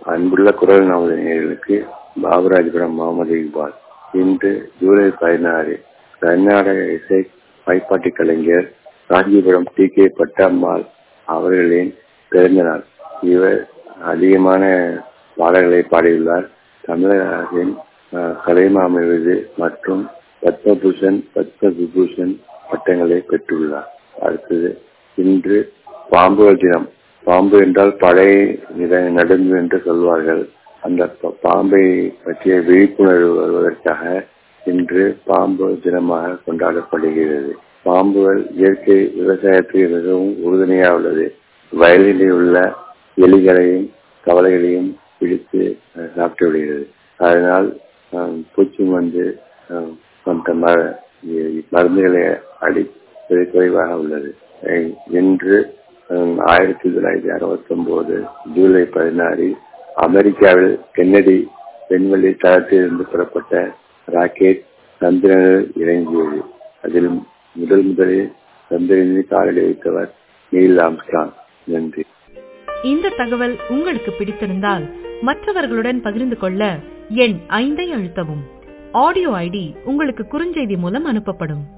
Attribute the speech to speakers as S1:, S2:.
S1: அன்புள்ள குரல் நமது நேயர்களுக்கு பாபுராஜபுரம் முகமது இக்பால் இன்று ஜூலை பதினாறு கர்நாடக இசை கைப்பாட்டி கலைஞர் காஞ்சிபுரம் டி கே பட்டம்மாள் அவர்களின் பிறந்த நாள் இவர் அதிகமான பாடல்களை பாடியுள்ளார் தமிழக அரசின் கலைமாம விருது மற்றும் பத்மபூஷன் பத்ம விபூஷன் பட்டங்களை பெற்றுள்ளார் அடுத்தது இன்று பாம்புகள் தினம் பாம்பு என்றால் பழைய நடந்து என்று சொல்வார்கள் அந்த பாம்பை பற்றிய விழிப்புணர்வு வருவதற்காக இன்று பாம்பு தினமாக கொண்டாடப்படுகிறது பாம்புகள் இயற்கை விவசாயத்துக்கு மிகவும் உறுதுணையாக உள்ளது வயலில் உள்ள எலிகளையும் கவலைகளையும் பிடித்து சாப்பிட்டு விடுகிறது அதனால் பூச்சி மருந்து போன்ற மருந்துகளை அடிப்பது குறைவாக உள்ளது இன்று ஆயிரத்தி தொள்ளாயிரத்தி அறுபத்தி ஒன்பது ஜூலை பதினாறில் அமெரிக்காவில் கென்னடி விண்வெளி தளத்திலிருந்து புறப்பட்ட ராக்கெட் சந்திரனில் இறங்கியது அதில் முதல் முதலில் சந்திரனில் காலடி வைத்தவர் நீல் ஆம்ஸ்டாங் நன்றி
S2: இந்த தகவல் உங்களுக்கு பிடித்திருந்தால் மற்றவர்களுடன் பகிர்ந்து கொள்ள எண் ஐந்தை அழுத்தவும் ஆடியோ ஐடி உங்களுக்கு குறுஞ்செய்தி மூலம் அனுப்பப்படும்